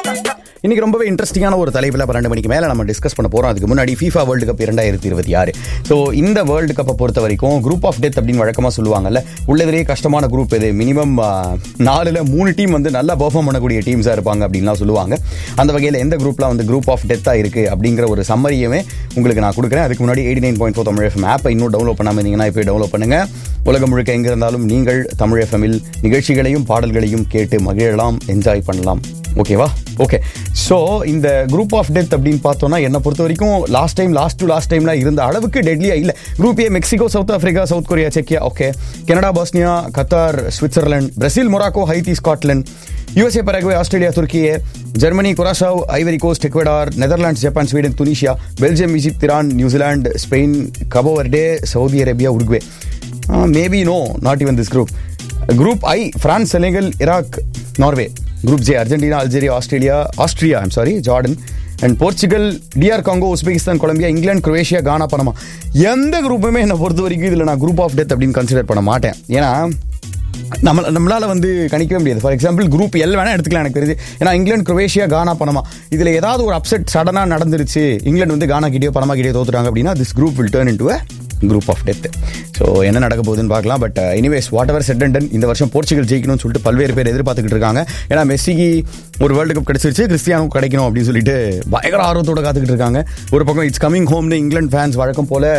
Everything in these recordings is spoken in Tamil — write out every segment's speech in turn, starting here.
இன்னைக்கு ரொம்பவே இன்ட்ரெஸ்டிங்கான ஒரு தலைப்பில் பன்னெண்டு மணிக்கு மேலே நம்ம டிஸ்கஸ் பண்ண போகிறோம் அதுக்கு முன்னாடி ஃபீஃபா வேர்ல்டு கப் இரண்டாயிரத்தி இருபத்தி ஆறு ஸோ இந்த வேர்ல்டு கப்பை பொறுத்த வரைக்கும் குரூப் ஆஃப் டெத் அப்படின்னு வழக்கமாக சொல்லுவாங்கல்ல உள்ளதிலேயே கஷ்டமான குரூப் இது மினிமம் நாலுல மூணு டீம் வந்து நல்லா பெர்ஃபார்ம் பண்ணக்கூடிய டீம்ஸாக இருப்பாங்க அப்படின்லாம் சொல்லுவாங்க அந்த வகையில் எந்த குரூப்லாம் வந்து குரூப் ஆஃப் டெத்தாக இருக்குது அப்படிங்கிற ஒரு சம்மரியுமே உங்களுக்கு நான் கொடுக்குறேன் அதுக்கு முன்னாடி eighty nine point four Tamil FM ஆப்பை இன்னும் டவுன்லோட் பண்ணாமல் இருந்தீங்கன்னா இப்போ டவுன்லோட் பண்ணுங்க உலகம் முழுக்க எங்க இருந்தாலும் நீங்கள் தமிழ் எஃப்எம்மில் நிகழ்ச்சிகளையும் பாடல்களையும் கேட்டு மகிழலாம் என்ஜாய் பண்ணலாம் ஓகேவா ஓகே ஸோ இந்த குரூப் ஆஃப் டெத் அப்படின்னு பார்த்தோம்னா என்னை பொறுத்த வரைக்கும் last time last to last டைம்ல இருந்த அளவுக்கு டெட்லியா இல்லை group A Mexico south Africa south Korea செக்கியா okay Canada Bosnia Qatar Switzerland Brazil Morocco Haiti Scotland USA Paraguay Australia துருக்கியே Germany குராசாவ் Ivory Coast Ecuador Netherlands Japan Sweden Tunisia Belgium Egypt Iran New Zealand Spain கபோவர்டே Saudi Arabia Uruguay maybe no not even this group group I France Senegal Iraq Norway group J Argentina Algeria Australia Austria I'm sorry Jordan and Portugal DR Congo Uzbekistan Colombia England Croatia Ghana Panama எந்த குரூப்புமே என்னை பொறுத்த வரைக்கும் இதில் நான் குரூப் ஆஃப் டெத் அப்படின்னு கன்சிடர் பண்ண மாட்டேன் ஏன்னா நம்ம நம்மளால வந்து கணிக்கவே முடியாது ஃபார் எக்ஸாம்பிள் குரூப் எல் வேணா எடுத்துக்கலாம் எனக்கு தெரியுது ஏன்னா இங்கிலாந்து குரோவேஷியா கானா பனமா இதுல ஏதாவது ஒரு அப்செட் சடனா நடந்துருச்சு இங்கிலாந்து வந்து கானா கிட்டயோ பனமா கிட்டயோ தோத்துறாங்க அப்படின்னா this group will turn into group of death so என்ன நடக்க போகுதுன்னு பார்க்கலாம் but anyways whatever said and இந்த வருஷம் போர்ச்சுகல் ஜெயிக்கணும்னு சொல்லிட்டு பல்வேறு பேர் எதிர்பார்த்துக்கிட்டு இருக்காங்க ஏன்னா மெஸ்ஸிக்கு ஒரு வேர்ல்டு கப் கிடைச்சிருச்சு கிறிஸ்டியானும் கிடைக்கணும் அப்படின்னு சொல்லிட்டு பயங்கர ஆர்வத்தோட காத்துக்கிட்டு இருக்காங்க ஒரு பக்கம் இட்ஸ் கமிங் ஹோம்னு இங்கிலாந்து ஃபேன்ஸ் வழக்கம் போல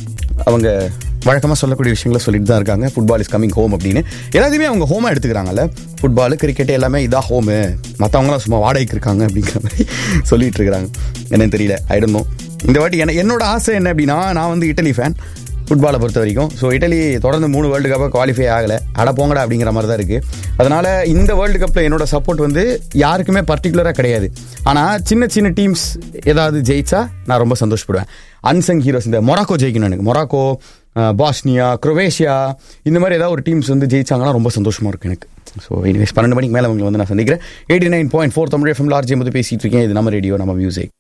அவங்க வழக்கமாக சொல்லக்கூடிய விஷயங்களை சொல்லிட்டு தான் இருக்காங்க ஃபுட்பால் இஸ் கமிங் ஹோம் அப்படின்னு எல்லாத்தையுமே அவங்க ஹோமாக எடுத்துக்கிறாங்கல்ல ஃபுட்பால் கிரிக்கெட் எல்லாமே இதான் ஹோமு மற்றவங்களாம் சும்மா வாடகைக்கு இருக்காங்க அப்படிங்கிற மாதிரி சொல்லிட்டு இருக்கிறாங்க என்னன்னு தெரியல ஐடனோ இந்த வாட்டி என்ன என்னோட ஆசை என்ன அப்படின்னா நான் வந்து இட்டலி ஃபேன் ஃபுட்பாலை பொறுத்த வரைக்கும் ஸோ இட்டலி தொடர்ந்து மூணு வேர்ல்டு கப்பாக குவாலிஃபை ஆகலை அட போங்கடா அப்படிங்கிற மாதிரி தான் இருக்குது அதனால் இந்த வேர்ல்டு கப்பில் என்னோட சப்போர்ட் வந்து யாருக்குமே பர்டிகுலராக கிடையாது ஆனால் சின்ன சின்ன டீம்ஸ் ஏதாவது ஜெயிச்சா நான் ரொம்ப சந்தோஷப்படுவேன் அன்சங் ஹீரோஸ் இந்த மொராக்கோ ஜெயிக்கணும் எனக்கு மொராக்கோ பாஸ்னியா குரோவேஷியா இந்த மாதிரி ஏதாவது ஒரு டீம்ஸ் வந்து ஜெயிச்சாங்கன்னா ரொம்ப சந்தோஷமாக இருக்கும் எனக்கு ஸோ இனிவேஸ் பன்னெண்டு மணிக்கு மேலே உங்களை வந்து நான் சந்திக்கிறேன் eighty nine point four Tamil எஃப்எம்ல ஆர்ஜி வந்து பேசிட்டு இருக்கேன் இது நம்ம ரேடியோ நம்ம மியூசிக்